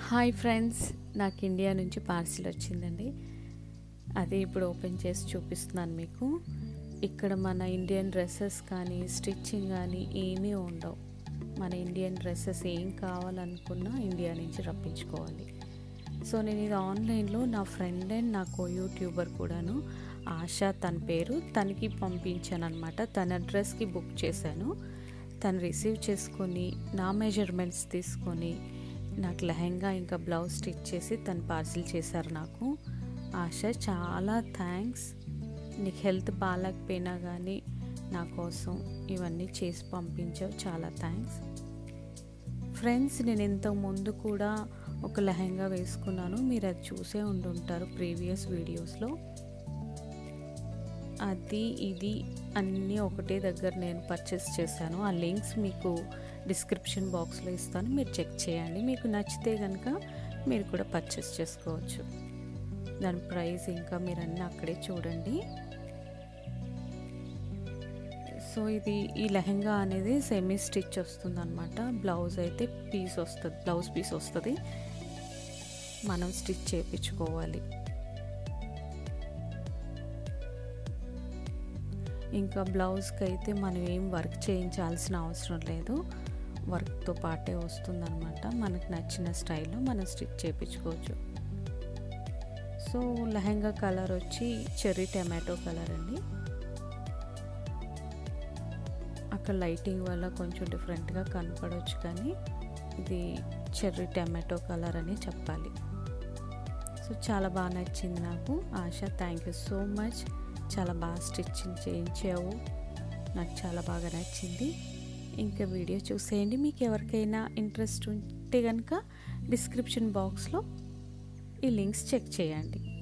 hi friends నాకు India నుంచి parcel వచ్చిందండి అది ఇప్పుడు ఓపెన్ చేసి చూపిస్తున్నాను మీకు ఇక్కడ మన ఇండియన్ డ్రెస్సెస్ కానీ స్టిచ్చింగ్ కానీ ఏమీ ఉండవు మన ఇండియన్ డ్రెస్సెస్ ఏం కావాలనుకున్నా ఇండియా నుంచి రప్పించుకోవాలి సో నేను ఇది ఆన్లైన్లో నా ఫ్రెండ్ అండ్ నాకు యూట్యూబర్ కూడాను ఆశా తన పేరు తనకి పంపించాను అనమాట తన అడ్రస్కి బుక్ చేశాను తను రిసీవ్ చేసుకొని నా మెజర్మెంట్స్ తీసుకొని నాకు లెహెంగా ఇంకా బ్లౌజ్ స్టిచ్ చేసి తను పార్సిల్ చేశారు నాకు ఆశ చాలా థ్యాంక్స్ నీకు హెల్త్ బాగాలేకపోయినా కానీ నా కోసం ఇవన్నీ చేసి పంపించావు చాలా థ్యాంక్స్ ఫ్రెండ్స్ నేను ఇంతకు ముందు కూడా ఒక లెహెంగా వేసుకున్నాను మీరు అది చూసే ఉండుంటారు ప్రీవియస్ వీడియోస్లో అది ఇది అన్నీ ఒకటే దగ్గర నేను పర్చేస్ చేశాను ఆ లింక్స్ మీకు డిస్క్రిప్షన్ బాక్స్లో ఇస్తాను మీరు చెక్ చేయండి మీకు నచ్చితే కనుక మీరు కూడా పర్చేస్ చేసుకోవచ్చు దాని ప్రైస్ ఇంకా మీరు అన్నీ అక్కడే చూడండి సో ఇది ఈ లెహెంగా అనేది సెమీ స్టిచ్ వస్తుంది అనమాట బ్లౌజ్ అయితే పీస్ వస్తుంది బ్లౌజ్ పీస్ వస్తుంది మనం స్టిచ్ చేయించుకోవాలి ఇంకా బ్లౌజ్కి అయితే మనం ఏం వర్క్ చేయించాల్సిన అవసరం లేదు వర్క్తో పాటే వస్తుందన్నమాట మనకు నచ్చిన స్టైల్లో మనం స్టిచ్ చేయించుకోవచ్చు సో లెహంగా కలర్ వచ్చి చెర్రీ టమాటో కలర్ అండి అక్కడ లైటింగ్ వల్ల కొంచెం డిఫరెంట్గా కనపడవచ్చు కానీ ఇది చెర్రీ టమాటో కలర్ అని చెప్పాలి సో చాలా బాగా నచ్చింది నాకు Asha thank you so much చాలా బాగా స్టిచ్చింగ్ చేయించావు నాకు చాలా బాగా నచ్చింది ఇంకా వీడియో చూసేయండి మీకు ఎవరికైనా ఇంట్రెస్ట్ ఉంటే కనుక డిస్క్రిప్షన్ బాక్స్లో ఈ లింక్స్ చెక్ చేయండి